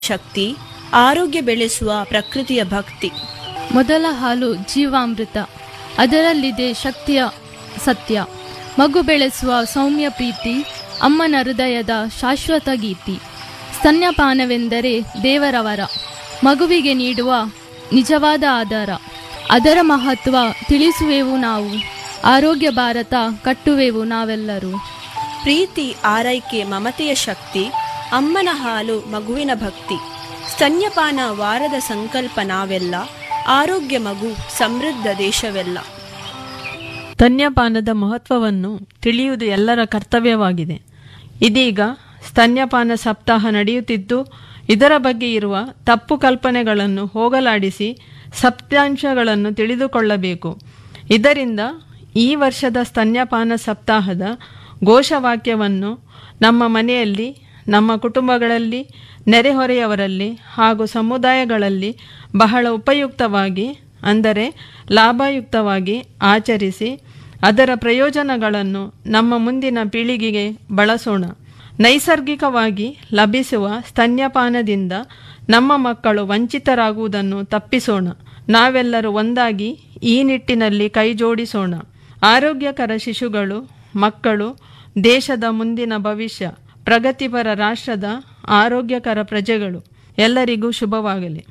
ಶಕ್ತಿ ಆರೋಗ್ಯ ಬೆಳೆಸುವ ಪ್ರಕೃತಿಯ ಭಕ್ತಿ ಮೊದಲ ಹಾಲು ಜೀವಾಮೃತ ಅದರಲ್ಲಿದೆ ಶಕ್ತಿಯ ಸತ್ಯ ಮಗು ಬೆಳೆಸುವ ಸೌಮ್ಯ ಪ್ರೀತಿ ಅಮ್ಮನ ಹೃದಯದ ಶಾಶ್ವತ ಗೀತಿ ಸ್ತನ್ಯಪಾನವೆಂದರೆ ದೇವರವರ ಮಗುವಿಗೆ ನೀಡುವ ನಿಜವಾದ ಆಧಾರ ಅದರ ಮಹತ್ವ ತಿಳಿಸುವೆವು ನಾವು ಆರೋಗ್ಯ ಭಾರತ ಕಟ್ಟುವೆವು ನಾವೆಲ್ಲರೂ ಪ್ರೀತಿ ಆರೈಕೆ ಮಮತೆಯ ಶಕ್ತಿ ಅಮ್ಮನ ಹಾಲು ಮಗುವಿನ ಭಕ್ತಿ ಸ್ತನ್ಯಪಾನ ವಾರದ ಸಂಕಲ್ಪ ನಾವೆಲ್ಲ ಆರೋಗ್ಯ ಮಗು ಸಮೃದ್ಧ ದೇಶವೆಲ್ಲ ಸ್ತನ್ಯಪಾನದ ಮಹತ್ವವನ್ನು ತಿಳಿಯುವುದು ಎಲ್ಲರ ಕರ್ತವ್ಯವಾಗಿದೆ ಇದೀಗ ಸ್ತನ್ಯಪಾನ ಸಪ್ತಾಹ ನಡೆಯುತ್ತಿದ್ದು ಇದರ ಬಗ್ಗೆ ಇರುವ ತಪ್ಪು ಕಲ್ಪನೆಗಳನ್ನು ಹೋಗಲಾಡಿಸಿ ಸತ್ಯಾಂಶಗಳನ್ನು ತಿಳಿದುಕೊಳ್ಳಬೇಕು ಇದರಿಂದ ಈ ವರ್ಷದ ಸ್ತನ್ಯಪಾನ ಸಪ್ತಾಹದ ಘೋಷವಾಕ್ಯವನ್ನು ನಮ್ಮ ಮನೆಯಲ್ಲಿ ನಮ್ಮ ಕುಟುಂಬಗಳಲ್ಲಿ ನೆರೆಹೊರೆಯವರಲ್ಲಿ ಹಾಗೂ ಸಮುದಾಯಗಳಲ್ಲಿ ಬಹಳ ಉಪಯುಕ್ತವಾಗಿ ಅಂದರೆ ಲಾಭಯುಕ್ತವಾಗಿ ಆಚರಿಸಿ ಅದರ ಪ್ರಯೋಜನಗಳನ್ನು ನಮ್ಮ ಮುಂದಿನ ಪೀಳಿಗೆಗೆ ಬಳಸೋಣ ನೈಸರ್ಗಿಕವಾಗಿ ಲಭಿಸುವ ಸ್ತನ್ಯಪಾನದಿಂದ ನಮ್ಮ ಮಕ್ಕಳು ವಂಚಿತರಾಗುವುದನ್ನು ತಪ್ಪಿಸೋಣ ನಾವೆಲ್ಲರೂ ಒಂದಾಗಿ ಈ ನಿಟ್ಟಿನಲ್ಲಿ ಕೈಜೋಡಿಸೋಣ ಆರೋಗ್ಯಕರ ಶಿಶುಗಳು ಮಕ್ಕಳು ದೇಶದ ಮುಂದಿನ ಭವಿಷ್ಯ ಪ್ರಗತಿಪರ ರಾಷ್ಟ್ರದ ಆರೋಗ್ಯಕರ ಪ್ರಜೆಗಳು ಎಲ್ಲರಿಗೂ ಶುಭವಾಗಲಿ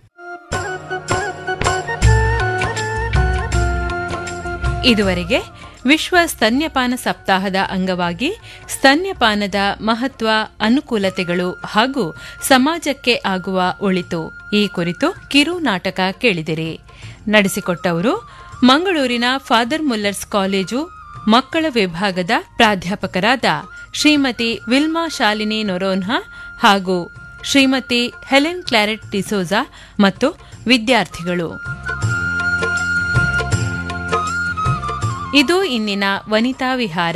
ಇದುವರೆಗೆ ವಿಶ್ವ ಸ್ತನ್ಯಪಾನ ಸಪ್ತಾಹದ ಅಂಗವಾಗಿ ಸ್ತನ್ಯಪಾನದ ಮಹತ್ವ ಅನುಕೂಲತೆಗಳು ಹಾಗೂ ಸಮಾಜಕ್ಕೆ ಆಗುವ ಒಳಿತು ಈ ಕುರಿತು ಕಿರು ನಾಟಕ ಕೇಳಿದಿರಿ ನಡೆಸಿಕೊಟ್ಟವರು ಮಂಗಳೂರಿನ ಫಾದರ್ ಮುಲ್ಲರ್ಸ್ ಕಾಲೇಜು ಮಕ್ಕಳ ವಿಭಾಗದ ಪ್ರಾಧ್ಯಾಪಕರಾದ ಶ್ರೀಮತಿ ವಿಲ್ಮಾ ಶಾಲಿನಿ ನೊರೋನ್ಹಾ ಹಾಗೂ ಶ್ರೀಮತಿ ಹೆಲೆನ್ ಕ್ಲಾರೆಟ್ ಡಿಸೋಜಾ ಮತ್ತು ವಿದ್ಯಾರ್ಥಿಗಳು ಇದು ಇಂದಿನ ವನಿತಾ ವಿಹಾರ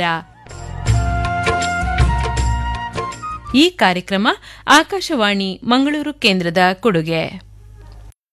ಈ ಕಾರ್ಯಕ್ರಮ ಆಕಾಶವಾಣಿ ಮಂಗಳೂರು ಕೇಂದ್ರದ ಕೊಡುಗೆ